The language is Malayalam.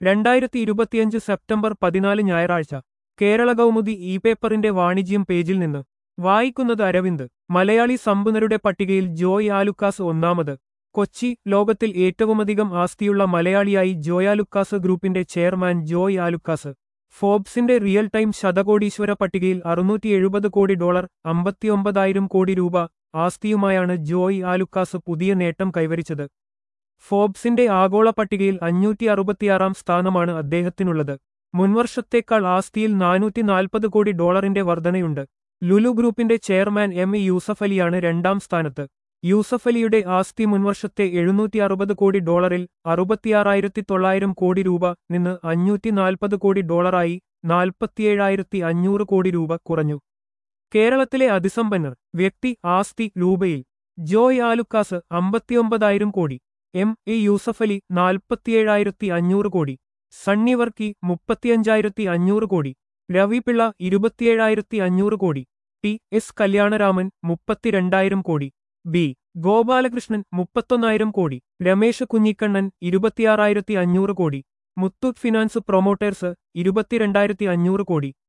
രണ്ടായിരത്തി ഇരുപത്തിയഞ്ച് സെപ്റ്റംബർ പതിനാല് ഞായറാഴ്ച കേരള കൗമുദി ഇ പേപ്പറിന്റെ വാണിജ്യം പേജിൽ നിന്ന് വായിക്കുന്നത് അരവിന്ദ് മലയാളി സമ്പന്നരുടെ പട്ടികയിൽ ജോയ് ആലുക്കാസ് ഒന്നാമത് കൊച്ചി ലോകത്തിൽ ഏറ്റവുമധികം ആസ്തിയുള്ള മലയാളിയായി ജോയാലുക്കാസ് ഗ്രൂപ്പിന്റെ ചെയർമാൻ ജോയ് ആലുക്കാസ് ഫോബ്സിന്റെ റിയൽ ടൈം ശതകോടീശ്വര പട്ടികയിൽ അറുന്നൂറ്റി എഴുപത് കോടി ഡോളർ അമ്പത്തിയൊമ്പതായിരം കോടി രൂപ ആസ്തിയുമായാണ് ജോയ് ആലുക്കാസ് പുതിയ നേട്ടം കൈവരിച്ചത് ഫോബ്സിന്റെ ആഗോള പട്ടികയിൽ അഞ്ഞൂറ്റി അറുപത്തിയാറാം സ്ഥാനമാണ് അദ്ദേഹത്തിനുള്ളത് മുൻവർഷത്തേക്കാൾ ആസ്തിയിൽ നാനൂറ്റി നാൽപ്പത് കോടി ഡോളറിന്റെ വർധനയുണ്ട് ലുലു ഗ്രൂപ്പിന്റെ ചെയർമാൻ എം ഇ യൂസഫ് അലിയാണ് രണ്ടാം സ്ഥാനത്ത് യൂസഫ് അലിയുടെ ആസ്തി മുൻവർഷത്തെ എഴുന്നൂറ്റി അറുപത് കോടി ഡോളറിൽ അറുപത്തിയാറായിരത്തി തൊള്ളായിരം കോടി രൂപ നിന്ന് അഞ്ഞൂറ്റി നാൽപ്പത് കോടി ഡോളറായി നാൽപ്പത്തിയേഴായിരത്തി അഞ്ഞൂറ് കോടി രൂപ കുറഞ്ഞു കേരളത്തിലെ അതിസമ്പന്നർ വ്യക്തി ആസ്തി രൂപയിൽ ജോയ് ആലുക്കാസ് അമ്പത്തിയൊമ്പതായിരം കോടി എം എ യൂസഫ് അലി നാൽപ്പത്തിയേഴായിരത്തി അഞ്ഞൂറ് കോടി സണ്ണി വർക്കി മുപ്പത്തിയഞ്ചായിരത്തി അഞ്ഞൂറ് കോടി രവി പിള്ള ഇരുപത്തിയേഴായിരത്തി അഞ്ഞൂറ് കോടി ടി എസ് കല്യാണരാമൻ മുപ്പത്തിരണ്ടായിരം കോടി ബി ഗോപാലകൃഷ്ണൻ മുപ്പത്തൊന്നായിരം കോടി രമേശ് കുഞ്ഞിക്കണ്ണൻ ഇരുപത്തിയാറായിരത്തി അഞ്ഞൂറ് കോടി മുത്തൂറ്റ് ഫിനാൻസ് പ്രൊമോട്ടേഴ്സ് ഇരുപത്തിരണ്ടായിരത്തി അഞ്ഞൂറ് കോടി